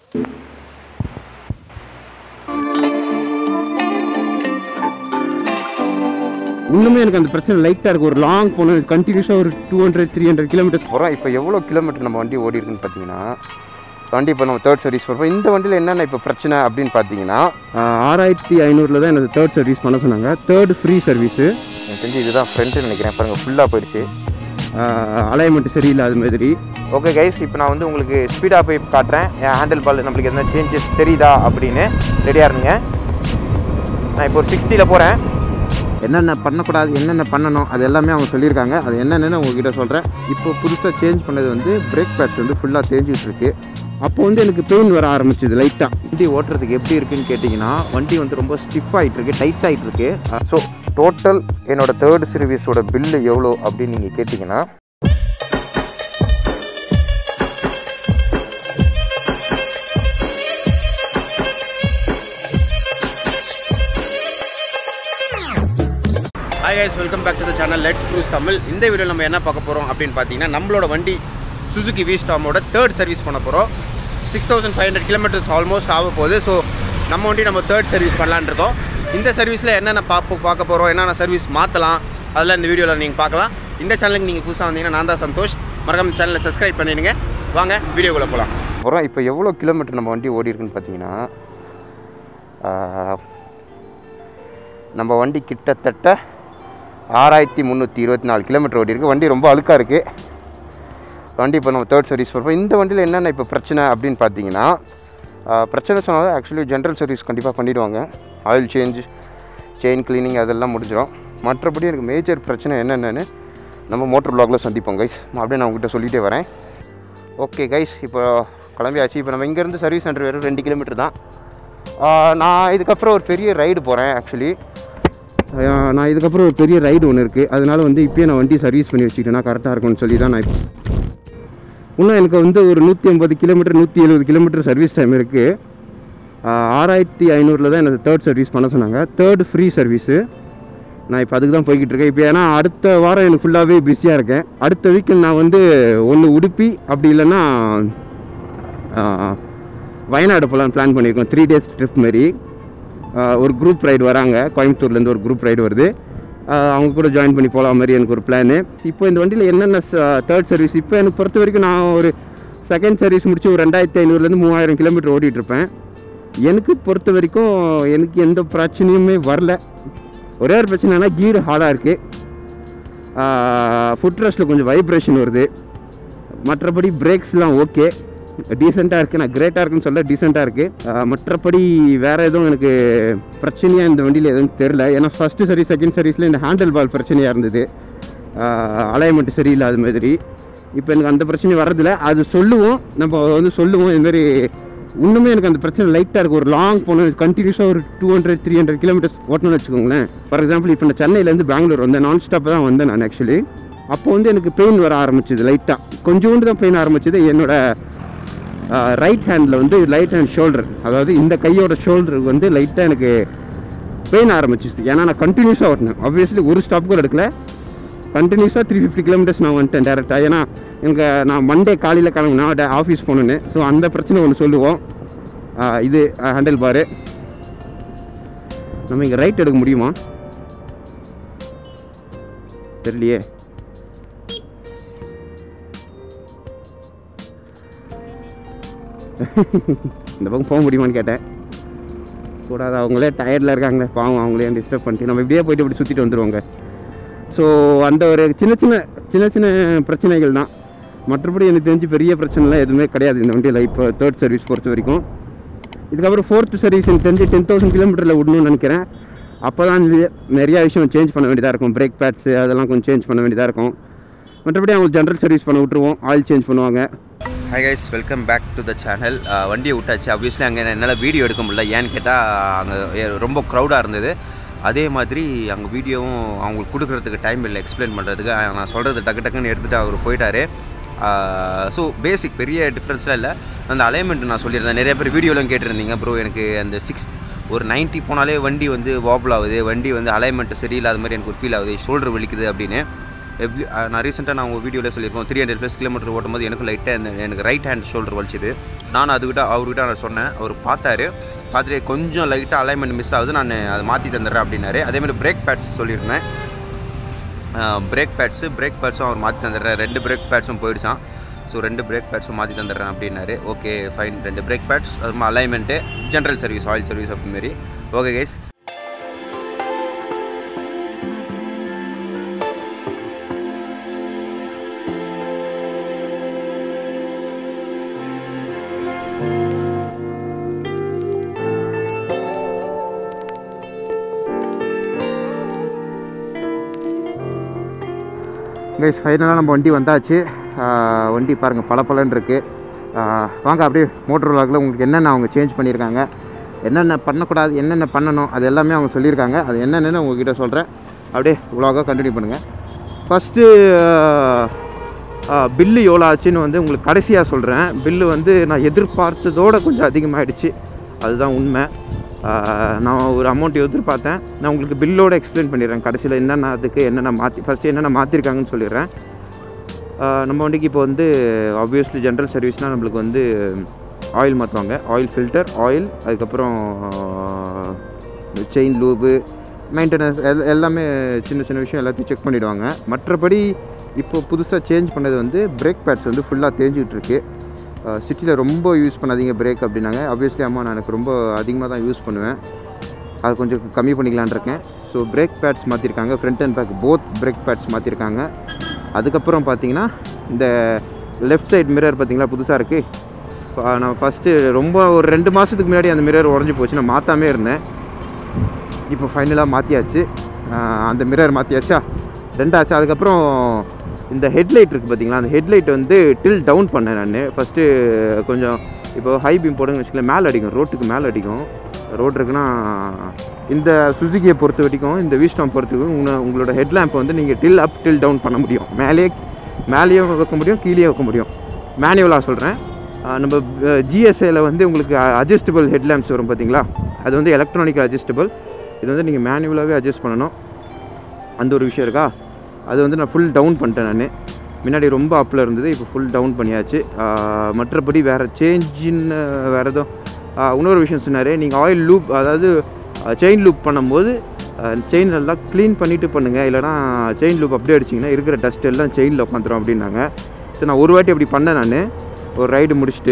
இன்னுமே எனக்கு அந்த பிரச்சனை லைட்டாக இருக்குது ஒரு லாங் போகணும் கண்டினியூஸாக ஒரு two hundred three hundred kilometres அப்புறம் இப்போ எவ்வளோ கிலோமீட்டர் நம்ம வண்டி ஓடி இருக்குன்னு பார்த்தீங்கன்னா வண்டி இப்போ நம்ம தேர்ட் சர்வீஸ் போகிறோம் இந்த வண்டியில் என்னென்ன இப்போ பிரச்சனை அப்படின்னு பார்த்தீங்கன்னா ஆறாயிரத்தி ஐநூறில் தான் எனக்கு தேர்ட் சர்வீஸ் பண்ண சொன்னாங்க தேர்ட் ஃப்ரீ சர்வீஸு எனக்கு தெரிஞ்சு இதுதான் ஃப்ரண்ட்டு நினைக்கிறேன் பாருங்கள் ஃபுல்லாக போயிடுச்சு அலைன்மெண்ட் சரியில்லை அது மாதிரி ஓகே கைஸ் இப்போ நான் வந்து உங்களுக்கு ஸ்பீடாக போய் காட்டுறேன் என் ஹேண்டில் பால் நம்மளுக்கு எதனா சேஞ்சஸ் தெரியுதா அப்படின்னு ரெடியாக இருங்க நான் இப்போ ஒரு சிக்ஸ்டியில் போகிறேன் என்னென்ன பண்ணக்கூடாது என்னென்ன பண்ணணும் அது எல்லாமே அவங்க சொல்லியிருக்காங்க அது என்னென்னு உங்ககிட்ட சொல்கிறேன் இப்போ புதுசாக சேஞ்ச் பண்ணது வந்து பிரேக் பேட்ஸ் வந்து ஃபுல்லாக தேஞ்சிட்டு இருக்கு அப்போ வந்து எனக்கு பெயின் வர ஆரம்பிச்சது லைட்டாக வண்டி ஓட்டுறதுக்கு எப்படி இருக்குன்னு கேட்டிங்கன்னா வண்டி வந்து ரொம்ப ஸ்டிஃப் ஆகிட்டு இருக்கு டைட் ஆகிட்டு இருக்கு ஸோ டோட்டல் என்னோட தேர்ட் சர்வீஸோட பில்லு எவ்வளோ அப்படின்னு நீங்கள் கேட்டிங்கன்னா hi guys welcome back to the channel let's cruise Tamil இந்த வீடியோவில் நம்ம என்ன பார்க்க போகிறோம் அப்படின்னு பார்த்தீங்கன்னா நம்மளோட வண்டி சுசுகி வீஸ்டாமோட தேர்ட் சர்வீஸ் பண்ண போகிறோம் six thousand five hundred kilometres almost ஆக போகுது ஸோ நம்ம வண்டி நம்ம தேர்ட் சர்வீஸ் பண்ணலான்னு இருக்கோம் இந்த சர்வீஸில் என்னென்ன பார்ப்போம் பார்க்க போகிறோம் என்னென்ன சர்வீஸ் மாற்றலாம் அதெல்லாம் இந்த வீடியோவில் நீங்கள் பார்க்கலாம் இந்த சேனலுக்கு நீங்கள் புதுசாக வந்தீங்கன்னா நான் தான் சந்தோஷ் மறக்காம சேனலை சப்ஸ்கிரைப் பண்ணிடுங்க வாங்க வீடியோக்குள்ளே போகலாம் அப்புறம் இப்போ எவ்வளோ கிலோமீட்டர் நம்ம வண்டி ஓடி இருக்குன்னு பார்த்தீங்கன்னா நம்ம வண்டி கிட்டத்தட்ட ஆறாயிரத்தி முந்நூற்றி இருபத்தி நாலு கிலோமீட்டர் ஓடி இருக்குது வண்டி ரொம்ப அழுக்காக இருக்குது வண்டி இப்போ நம்ம தேர்ட் சர்வீஸ் போகிறோம் இந்த வண்டியில் என்னென்ன இப்போ பிரச்சனை அப்படின்னு பார்த்தீங்கன்னா ஆஹ், பிரச்சனை சொன்னாலும் ஆக்சுவலி ஜென்ரல் சர்வீஸ் கண்டிப்பாக பண்ணிவிடுவாங்க ஆயில் சேஞ்ச் செயின் க்ளீனிங் அதெல்லாம் முடிஞ்சிடும் மற்றபடி எனக்கு மேஜர் பிரச்சனை என்னென்னு நம்ம மோட்டர் ப்ளாகில் சந்திப்போம் கைஸ் அப்படியே நான் உங்ககிட்ட சொல்லிகிட்டே வரேன் ஓகே கைஸ் இப்போ கிளம்பியாச்சு இப்போ நம்ம இங்கேருந்து சர்வீஸ் சென்டர் வெறும் ரெண்டு கிலோமீட்டர் தான் ஆஹ், நான் இதுக்கப்புறம் ஒரு பெரிய ரைடு போகிறேன் ஆக்சுவலி அஹ் நான் இதுக்கப்புறம் ஒரு பெரிய ரைடு ஒன்று இருக்குது அதனால வந்து இப்போயே நான் வண்டி சர்வீஸ் பண்ணி வச்சுக்கிட்டேன்னா கரெக்டாக இருக்கும்னு சொல்லி தான் நான் இப்போ இன்னும் எனக்கு வந்து ஒரு நூற்றி ஐம்பது கிலோமீட்டர் நூற்றி எழுபது கிலோமீட்டர் சர்வீஸ் டைம் இருக்குது ஆறாயிரத்தி ஐநூறில் தான் எனக்கு தேர்ட் சர்வீஸ் பண்ண சொன்னாங்க தேர்ட் ஃப்ரீ சர்வீஸு நான் இப்போ அதுக்கு தான் போய்கிட்டு இருக்கேன் இப்போ ஏன்னா அடுத்த வாரம் எனக்கு ஃபுல்லாகவே பிஸியாக இருக்கேன் அடுத்த வீக்கெண்ட் நான் வந்து ஒன்று உடுப்பி அப்படி இல்லைன்னா ஆஹ், வயநாடு போகலான்னு பிளான் பண்ணியிருக்கோம் த்ரீ டேஸ் ட்ரிப் மாரி ஆஹ், ஒரு குரூப் ரைடு வராங்க கோயம்புத்தூர்லேருந்து ஒரு குரூப் ரைடு வருது ஆஹ், அவங்க கூட ஜாயின் பண்ணி போகலாம் மாதிரி எனக்கு ஒரு பிளானு இப்போ இந்த வண்டியில் என்னென்ன தேர்ட் சர்வீஸ் இப்போ எனக்கு பொறுத்த வரைக்கும் நான் ஒரு செகண்ட் சர்வீஸ் முடிச்சு ஒரு ரெண்டாயிரத்தி ஐநூறுலேருந்து மூவாயிரம் கிலோமீட்டர் ஓடிட்டு இருப்பேன் எனக்கு பொறுத்த வரைக்கும் எனக்கு எந்த பிரச்சனையுமே வரல ஒரே ஒரு பிரச்சனைனா கீர் ஹார்டாக இருக்குது ஃபுட் ரெஸ்ட்டில் கொஞ்சம் வைப்ரேஷன் வருது மற்றபடி பிரேக்ஸ்லாம் ஓகே டீசெண்டாக இருக்குது நான் கிரேட்டாக இருக்குன்னு சொல்ல டீசெண்டாக இருக்குது மற்றபடி வேறு எதுவும் எனக்கு பிரச்சனையாக இந்த வண்டியில் எதுவும் தெரில ஏன்னா ஃபஸ்ட்டு சரி செகண்ட் சர்வீஸில் இந்த ஹேண்டில் பால் பிரச்சனையாக இருந்தது அலைன்மெண்ட் சரியில்லை அது மாதிரி இப்போ எனக்கு அந்த பிரச்சனை வர்றதில்ல அது சொல்லுவோம் நம்ம வந்து சொல்லுவோம் இதுமாரி இன்னுமே எனக்கு அந்த பிரச்சனை லைட்டாக இருக்குது ஒரு லாங் போகணும் கண்டினியூஸாக ஒரு two hundred three hundred kilometres ஓட்டணும்னு வச்சுக்கோங்களேன் ஃபார் எக்ஸாம்பிள் இப்போ நான் சென்னையிலேருந்து பெங்களூர் வந்தேன் நான் ஸ்டாப் தான் வந்தேன் நான் ஆக்சுவலி அப்போ வந்து எனக்கு பெயின் வர ஆரம்பிச்சது லைட்டாக கொஞ்சோண்டு தான் பெயின் ஆரம்பிச்சது என்னோட ரைட் ஹேண்டில் வந்து ரைட் ஹேண்ட் ஷோல்டர் அதாவது இந்த கையோட ஷோல்டருக்கு வந்து லைட்டாக எனக்கு பெயின் ஆரம்பிச்சிச்சு ஏன்னா நான் கண்டினியூஸாக ஓட்டினேன் ஆப்வியஸ்லி ஒரு ஸ்டாப் கூட எடுக்கல கண்டினியூஸாக த்ரீ ஃபிஃப்டி கிலோமீட்டர்ஸ் நான் வந்துட்டேன் டேரெக்டாக ஏன்னா எனக்கு நான் மண்டே காலையில் கிளம்புனா ஆஃபீஸ் போகணுன்னு ஸோ அந்த பிரச்சனை ஒன்று சொல்லுவோம் ஆஹ் இது ஹேண்டில் பாரு நம்ம இங்கே ரைட் எடுக்க முடியுமா தெரியலையே இந்த பக்கம் போக முடியுமான்னு கேட்டேன் கூடாது அவங்களே டயர்டில் இருக்காங்க பாவம் அவங்களே டிஸ்டர்ப் பண்ணிட்டு நம்ம இப்படியே போயிட்டு இப்படி சுற்றிட்டு வந்துடுவாங்க ஸோ அந்த ஒரு சின்ன சின்ன சின்ன சின்ன பிரச்சனைகள் தான் மற்றபடி எனக்கு தெரிஞ்சு பெரிய பிரச்சனைலாம் எதுவுமே கிடையாது இந்த வண்டியில் இப்போ தேர்ட் சர்வீஸ் பொறுத்த வரைக்கும் இதுக்கப்புறம் ஃபோர்த் சர்வீஸ் எனக்கு தெரிஞ்சு டென் தௌசண்ட் கிலோமீட்டரில் விடணும்னு நினைக்கிறேன் அப்போ தான் நிறையா விஷயம் சேஞ்ச் பண்ண வேண்டியதாக இருக்கும் பிரேக் பேட்ஸு அதெல்லாம் கொஞ்சம் சேஞ்ச் பண்ண வேண்டியதாக இருக்கும் மற்றபடி அவங்க ஜென்ரல் சர்வீஸ் பண்ண விட்ருவோம் ஆயில் சேஞ்ச் பண்ணுவாங்க hi guys welcome back to the channel வண்டியை விட்டாச்சு ஆப்வியஸ்லி அங்கே என்னால் வீடியோ எடுக்க முடியல ஏன்னு கேட்டால் அங்கே ரொம்ப க்ரௌடாக இருந்தது அதே மாதிரி அங்கே வீடியோவும் அவங்களுக்கு கொடுக்குறதுக்கு டைம் இல்லை எக்ஸ்பிளைன் பண்ணுறதுக்கு நான் சொல்கிறது டக்கு டக்குன்னு எடுத்துகிட்டு அவர் போயிட்டாரு ஸோ பேசிக் பெரிய டிஃப்ரென்ஸ்லாம் இல்லை அந்த அலைன்மெண்ட் நான் சொல்லியிருந்தேன் நிறைய பேர் வீடியோலாம் கேட்டிருந்தீங்க ப்ரோ எனக்கு அந்த சிக்ஸ் ஒரு 90 போனாலே வண்டி வந்து வாபிள் ஆகுது வண்டி வந்து அலைன்மெண்ட் சரியில்லாத மாதிரி எனக்கு ஒரு ஃபீல் ஆகுது ஷோல்டர் வலிக்குது அப்படின்னு எப்படி அஹ், நான் ரீசெண்டாக நான் உங்கள் வீடியோவில் சொல்லியிருப்போம் த்ரீ ஹண்ட்ரட் ப்ளஸ் கிலோமீட்டர் ஓட்டும்போது எனக்கு லைட்டாக இந்த எனக்கு ரைட் ஹேண்ட் ஷோல்டர் வலிச்சுது நான் அதுக்கிட்ட அவர்கிட்ட நான் சொன்னேன் அவர் பார்த்தாரு பார்த்துட்டு கொஞ்சம் லைட்டாக அலைன்மெண்ட் மிஸ் ஆகுது நான் அதை மாற்றி தந்துடுறேன் அப்படின்னாரு அதேமாதிரி பிரேக் பேட்ஸ் சொல்லியிருந்தேன் பிரேக் பேட்ஸு பிரேக் பேட்ஸும் அவர் மாற்றி தந்துடுறேன் ரெண்டு பிரேக் பேட்ஸும் போயிடுச்சான் ஸோ ரெண்டு பிரேக் பேட்ஸும் மாற்றி தந்துடுறேன் அப்படின்னாரு ஓகே ஃபைன் ரெண்டு பிரேக் பேட்ஸ் அது alignment general service oil service அப்படிமாரி ஓகே கைஸ் கைஸ் ஃபைனலாக நம்ம வண்டி வந்தாச்சு ஆஹ் வண்டி பாருங்கள் பளபளன்னு இருக்குது வாங்க அப்படியே மோட்டர் விளாகில் உங்களுக்கு என்னென்ன அவங்க சேஞ்ச் பண்ணியிருக்காங்க என்னென்ன பண்ணக்கூடாது என்னென்ன பண்ணணும் அது எல்லாமே அவங்க சொல்லியிருக்காங்க அது என்னென்னு உங்ககிட்ட சொல்கிறேன் அப்படியே விலாகாக கண்டினியூ பண்ணுங்கள் ஃபஸ்ட்டு பில்லு எவ்வளோ ஆச்சுன்னு வந்து உங்களுக்கு கடைசியாக சொல்கிறேன் பில்லு வந்து நான் எதிர்பார்த்ததோட கொஞ்சம் அதிகமாகிடுச்சு அதுதான் உண்மை ஆஹ் நான் ஒரு அமௌண்ட் எதிர்பார்த்தேன் நான் உங்களுக்கு பில்லோட எக்ஸ்பிளைன் பண்ணிடுறேன் கடைசியில் என்னென்ன அதுக்கு என்னென்ன மாற்றி ஃபஸ்ட்டு என்னென்ன மாற்றிருக்காங்கன்னு சொல்லிடுறேன் ஆஹ் நம்ம வண்டிக்கு இப்போ வந்து ஆப்வியஸ்லி ஜென்ரல் சர்வீஸ்னால் நம்மளுக்கு வந்து ஆயில் மாற்றுவாங்க ஆயில் ஃபில்டர் ஆயில் அதுக்கப்புறம் செயின் லூபு மெயின்டெனன்ஸ் எல் எல்லாமே சின்ன சின்ன விஷயம் எல்லாத்தையும் செக் பண்ணிவிடுவாங்க மற்றபடி இப்போ புதுசாக சேஞ்ச் பண்ணது வந்து பிரேக் பேட்ஸ் வந்து ஃபுல்லாக தேஞ்சிக்கிட்டு இருக்கு சிட்டியில் ரொம்ப யூஸ் பண்ணாதீங்க பிரேக் அப்படின்னாங்க ஆப்வியஸ்லி அம்மா நான் எனக்கு ரொம்ப அதிகமாக தான் யூஸ் பண்ணுவேன் அது கொஞ்சம் கம்மி பண்ணிக்கலான்னு இருக்கேன் ஸோ பிரேக் பேட்ஸ் மாற்றிருக்காங்க front and back both brake pads மாற்றிருக்காங்க அதுக்கப்புறம் பார்த்தீங்கன்னா இந்த லெஃப்ட் சைடு மிரர் பார்த்தீங்களா புதுசாக இருக்குது நான் ஃபஸ்ட்டு ரொம்ப ஒரு ரெண்டு மாதத்துக்கு முன்னாடி அந்த மிரர் உடஞ்சி போச்சு நான் மாற்றாமே இருந்தேன் இப்போ ஃபைனலாக மாற்றியாச்சு அந்த மிரர் மாற்றியாச்சா ரெண்டாச்சு அதுக்கப்புறம் இந்த ஹெட்லைட் இருக்குது பார்த்தீங்களா அந்த ஹெட்லைட் வந்து டில் டவுன் பண்ணேன் நான் ஃபஸ்ட்டு கொஞ்சம் இப்போ ஹை பீம் போடுங்கன்னு வச்சுக்கல மேலே அடிக்கும் ரோட்டுக்கு மேலே அடிக்கும் ரோடு இருக்குன்னா இந்த சுசுகியை பொறுத்த வரைக்கும் இந்த வீஸ்டாம் பொறுத்த வரைக்கும் உங்க- உங்களோட ஹெட்லாம்ப் வந்து நீங்கள் டில் அப் டில் டவுன் பண்ண முடியும் மேலேயே மேலேயும் வைக்க முடியும் கீழேயும் வைக்க முடியும் மேனுவலாக சொல்கிறேன் நம்ம ஜிஎஸ்ஏல வந்து உங்களுக்கு அட்ஜஸ்டபிள் ஹெட்லாம்ப்ஸ் வரும் பார்த்தீங்களா அது வந்து எலக்ட்ரானிக் அட்ஜஸ்டபிள் இது வந்து நீங்கள் மேனுவலாகவே அட்ஜஸ்ட் பண்ணணும் அந்த ஒரு விஷயம் இருக்கா அது வந்து நான் ஃபுல் டவுன் பண்ணிட்டேன் நான் முன்னாடி ரொம்ப அப்பில் இருந்தது இப்போ ஃபுல் டவுன் பண்ணியாச்சு ஆஹ் மற்றபடி வேறு சேஞ்சின்னு வேறு எதுவும் ஆஹ் இன்னொரு விஷயம் சொன்னார் நீங்கள் ஆயில் லூப் அதாவது செயின் லூப் பண்ணும்போது செயின் நல்லா க்ளீன் பண்ணிவிட்டு பண்ணுங்கள் இல்லைனா செயின் லூப் அப்படியே அடிச்சிங்கன்னா இருக்கிற டஸ்ட் எல்லாம் செயினில் உட்காந்துரும் அப்படின்னாங்க ஸோ நான் ஒரு வாட்டி அப்படி பண்ணேன் நான் ஒரு ரைடு முடிச்சுட்டு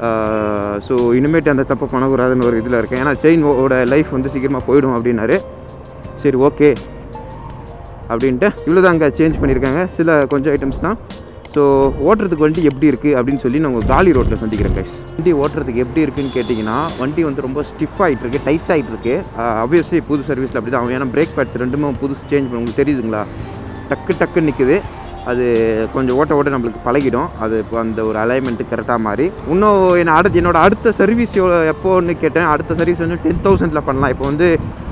ஸோ இனிமேட்டு அந்த தப்பை பண்ணக்கூடாதுன்னு ஒரு இதில் இருக்கேன் ஏன்னா செயினோட லைஃப் வந்து சீக்கிரமாக போயிடும் அப்படின்னாரு சரி ஓகே அப்படின்ட்டு இவ்வளோ அங்கே சேஞ்ச் பண்ணியிருக்காங்க சில கொஞ்சம் ஐட்டம்ஸ் தான் ஸோ ஓட்டுறதுக்கு வண்டி எப்படி இருக்குது அப்படின்னு சொல்லி நான் உங்கள் காலி ரோட்டில் சந்திக்கிறேன் கைஸ் வண்டி ஓட்டுறதுக்கு எப்படி இருக்குன்னு கேட்டிங்கன்னா வண்டி வந்து ரொம்ப ஸ்டிஃப் ஆகிட்டு இருக்கு டைட் ஆகிட்டு இருக்கு ஆப்வியஸ்லி புது சர்வீஸில் அப்படி தான் ஏன்னா பிரேக் பேட்ஸ் ரெண்டுமே புதுசு சேஞ்ச் பண்ண உங்களுக்கு தெரியுதுங்களா டக்கு டக்குன்னு நிற்குது அது கொஞ்சம் ஓட்ட ஓட்ட நம்மளுக்கு பழகிடும் அது இப்போ அந்த ஒரு அலைன்மெண்ட்டு கரெக்டாக மாறி இன்னும் என்ன அடுத்து என்னோட அடுத்த சர்வீஸ் எவ்வளோ எப்போன்னு கேட்டேன் அடுத்த சர்வீஸ் வந்து டென் தௌசண்டில் பண்ணலாம் இப்போ வந்து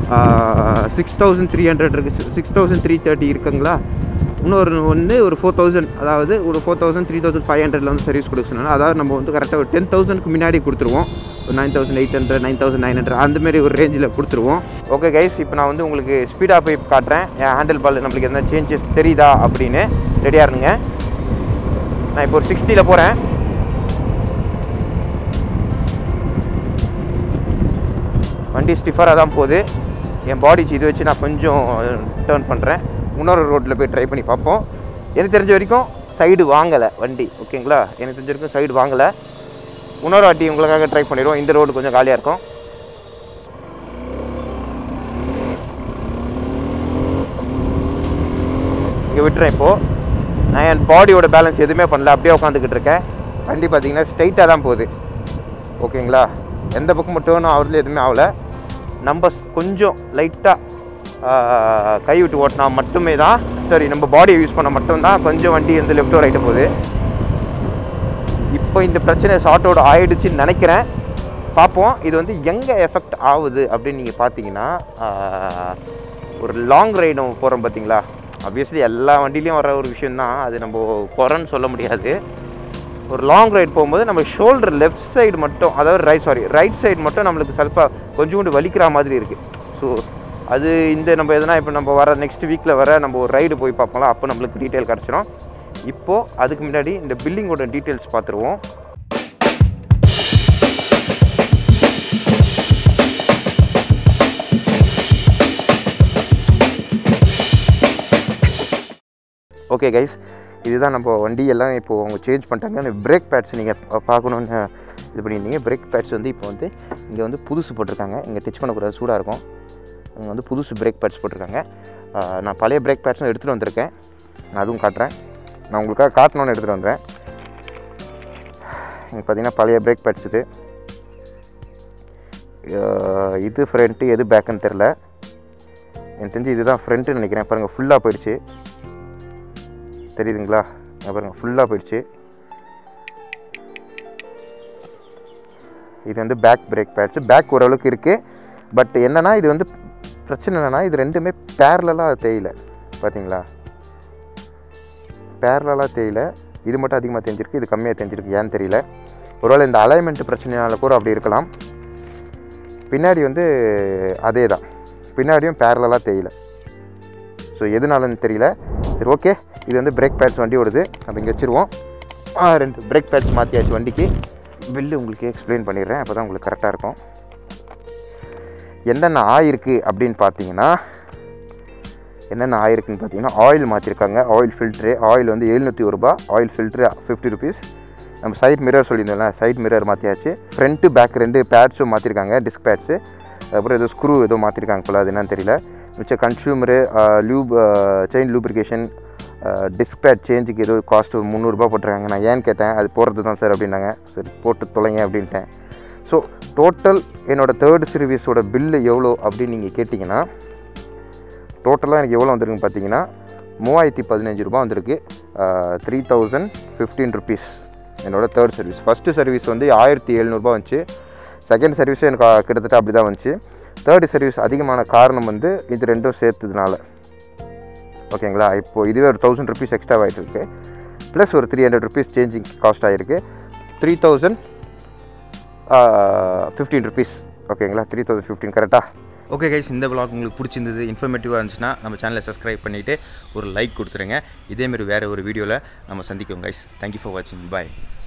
சிக்ஸ் தௌசண்ட் த்ரீ ஹண்ட்ரட் இருக்குது சிக்ஸ் தௌசண்ட் த்ரீ தேர்ட்டி இருக்குங்களா இன்னொரு வந்து ஒரு ஃபோர் தௌசண்ட் அதாவது ஒரு four thousand three thousand five ஹண்ட்ரட்ல வந்து சர்வீஸ் கொடுக்க சொன்னாங்க அதாவது நம்ம வந்து கரெக்டாக ஒரு டென் தௌசண்ட்க்கு முன்னாடி கொடுத்துருவோம் ஒரு nine thousand eight hundred nine thousand nine hundred அந்த மாதிரி ஒரு ரேஞ்சில் கொடுத்துருவோம் ஓகே கைஸ் இப்போ நான் வந்து உங்களுக்கு ஸ்பீடாக போய் காட்டுறேன் என் ஹேண்டில் பால் நம்மளுக்கு எதனா சேஞ்சஸ் தெரியுதா அப்படின்னு ரெடியாக இருங்க நான் இப்போ ஒரு சிக்ஸ்டியில் போகிறேன் வண்டி ஸ்டிஃபராக தான் போகுது என் பாடி இது வச்சு நான் கொஞ்சம் டேர்ன் பண்ணுறேன் இன்னொரு ரோட்டில் போய் ட்ரை பண்ணி பார்ப்போம் எனக்கு தெரிஞ்ச வரைக்கும் சைடு வாங்கலை வண்டி ஓகேங்களா எனக்கு தெரிஞ்ச வரைக்கும் சைடு வாங்கலை இன்னொரு வாட்டி உங்களுக்காக ட்ரை பண்ணிடுவோம் இந்த ரோடு கொஞ்சம் காலியாக இருக்கும் இங்கே விட்டுறேன் இப்போது நான் என் பாடியோட பேலன்ஸ் எதுவுமே பண்ணல அப்படியே உட்காந்துக்கிட்டு இருக்கேன் வண்டி பார்த்தீங்கன்னா ஸ்ட்ரைட்டாக தான் போகுது ஓகேங்களா எந்த பக்கம் டேர்னும் ஆகுறதுல எதுவுமே ஆகலை நம்ம கொஞ்சம் லைட்டாக கை விட்டு ஓட்டினா மட்டுமே தான் சரி நம்ம பாடியை யூஸ் பண்ண மட்டும்தான் கொஞ்சம் வண்டி வந்து லெஃப்ட்டோ ரைட்டு போகுது இப்போ இந்த பிரச்சனை சார்ட் அவுட் ஆயிடுச்சுன்னு நினைக்கிறேன் பார்ப்போம் இது வந்து எங்கே எஃபெக்ட் ஆகுது அப்படின்னு நீங்கள் பார்த்தீங்கன்னா ஆஹ், ஒரு லாங் ரைடு நம்ம போகிறோம் பார்த்தீங்களா ஆப்வியஸ்லி எல்லா வண்டிலையும் வர ஒரு விஷயந்தான் அது நம்ம குறைன்னு சொல்ல முடியாது ஒரு லாங் ரைட் போகும்போது நம்ம ஷோல்டர் லெஃப்ட் சைடு மட்டும் அதாவது ரைட் சாரி ரைட் சைடு மட்டும் நம்மளுக்கு ಸ್ವಲ್ಪ கொஞ்சோண்டு வலிக்கிற மாதிரி இருக்குது ஸோ அது இந்த நம்ம எதனா இப்போ நம்ம வர நெக்ஸ்ட் வீக்கில் வர நம்ம ஒரு ரைடு போய் பார்ப்போம்ல அப்போ நம்மளுக்கு டீட்டெயில் கிடச்சிரும் இப்போது அதுக்கு முன்னாடி இந்த பில்லிங்கோட டீட்டெயில்ஸ் பார்த்துருவோம் ஓகே கைஸ் இதுதான் நம்ம வண்டி எல்லாம் இப்போது அவங்க சேஞ்ச் பண்ணிட்டாங்க அந்த பிரேக் பேட்ஸ் நீங்கள் பார்க்கணுன்னு இது பண்ணியிருந்தீங்க பிரேக் பேட்ஸ் வந்து இப்போ வந்து இங்கே வந்து புதுசு போட்டிருக்காங்க இங்கே டச் பண்ணக்கூடாது சூடாக இருக்கும் இங்கே வந்து புதுசு பிரேக் பேட்ஸ் போட்டிருக்காங்க ஆஹ் நான் பழைய பிரேக் பேட்ஸும் எடுத்துகிட்டு வந்திருக்கேன் நான் அதுவும் காட்டுறேன் நான் உங்களுக்காக காட்டணுன்னு எடுத்துகிட்டு வந்துடுறேன் இங்கே பார்த்தீங்கன்னா பழைய பிரேக் பேட்ஸ் இது ஆஹ் இது ஃப்ரண்ட்டு எது பேக்குன்னு தெரில எனக்கு தெரிஞ்சு இதுதான் ஃப்ரண்ட்டுன்னு நினைக்கிறேன் பாருங்கள் ஃபுல்லாக போயிடுச்சு தெரியுதுங்களா இங்க பாருங்கள் ஃபுல்லாக போயிடுச்சு இது வந்து பேக் பிரேக் பேட்ஸ் பேக் ஓரளவுக்கு இருக்குது பட் என்னன்னா இது வந்து பிரச்சனை என்னென்னா இது ரெண்டுமே பேரலாக தேயில பார்த்தீங்களா பேரலாக தேயில இது மட்டும் அதிகமாக தெரிஞ்சிருக்கு இது கம்மியாக தெரிஞ்சிருக்கு ஏன்னு தெரியல ஒருவேளை இந்த அலைன்மெண்ட் பிரச்சனையால கூட அப்படி இருக்கலாம் பின்னாடி வந்து அதே தான் பின்னாடியும் பேரலாக தேயில ஸோ எதுனாலன்னு தெரியல சரி ஓகே இது வந்து பிரேக் பேட்ஸ் வண்டி ஓடுது நம்ம இங்கே வச்சுருவோம் ஆ, ரெண்டு பிரேக் பேட்ஸ் மாற்றியாச்சு வண்டிக்கு பில்லு உங்களுக்கு எக்ஸ்பிளைன் பண்ணிடுறேன் அப்போ தான் உங்களுக்கு கரெக்டாக இருக்கும் என்னென்ன ஆயிருக்கு அப்படின்னு பார்த்தீங்கன்னா என்னென்ன ஆயிருக்குன்னு பார்த்தீங்கன்னா ஆயில் மாற்றிருக்காங்க ஆயில் ஃபில்ட்ரு ஆயில் வந்து எழுநூற்றி ஒரு ரூபா ஆயில் ஃபில்ட்ரு ஃபிஃப்டி ருபீஸ் நம்ம சைட் மிரர் சொல்லியிருந்தோம்ல சைட் மிரர் மாற்றியாச்சு ஃப்ரண்ட்டு பேக் ரெண்டு பேட்ஸும் மாற்றிருக்காங்க டிஸ்க் பேட்ஸு அதுக்கப்புறம் ஏதோ ஸ்க்ரூ ஏதோ மாற்றிருக்காங்க போல அது என்னன்னு தெரியல மிச்சம் consumer lube chain lubrication disc pad சேஞ்சுக்கு ஏதோ காஸ்ட் ஒரு முந்நூறுரூபா போட்டிருக்காங்க நான் ஏன்னு கேட்டேன் அது போடுறது தான் சார் அப்படின்னாங்க சரி போட்டு தொலைங்க அப்படின்ட்டேன் ஸோ டோட்டல் என்னோடய தேர்ட் சர்வீஸோட பில்லு எவ்வளோ அப்படின்னு நீங்கள் கேட்டிங்கன்னா டோட்டலாக எனக்கு எவ்வளோ வந்திருக்குன்னு பார்த்தீங்கன்னா மூவாயிரத்தி பதினஞ்சு ரூபா வந்திருக்கு த்ரீ தௌசண்ட் ஃபிஃப்டீன் ருபீஸ் என்னோட தேர்ட் சர்வீஸ் ஃபஸ்ட்டு சர்வீஸ் வந்து ஆயிரத்தி எழுநூறுபா வந்துச்சு செகண்ட் சர்வீஸும் எனக்கு ஆ, கிட்டத்தட்ட அப்படி தான் வந்துச்சு தேர்டு சர்வீஸ் அதிகமான காரணம் வந்து இது ரெண்டும் சேர்த்ததுனால ஓகேங்களா இப்போது இதுவே ஒரு தௌசண்ட் ருபீஸ் எக்ஸ்ட்ரா ஆகிட்டு இருக்கு ப்ளஸ் ஒரு three hundred rupees changing cost ஆகிருக்கு த்ரீ தௌசண்ட் ஃபிஃப்டீன் ருபீஸ் ஓகேங்களா த்ரீ தௌசண்ட் ஃபிஃப்டீன் கரெக்டாக ஓகே கைஸ் இந்த vlog உங்களுக்கு பிடிச்சிருந்தது இன்ஃபர்மேட்டிவாக இருந்துச்சுன்னா நம்ம சேனலை சப்ஸ்கிரைப் பண்ணிவிட்டு ஒரு லைக் கொடுத்துருங்க இதேமாரி வேறு ஒரு வீடியோவில் நம்ம சந்திக்கிறோம் கைஸ் தேங்க்யூ ஃபார் வாட்சிங் பாய்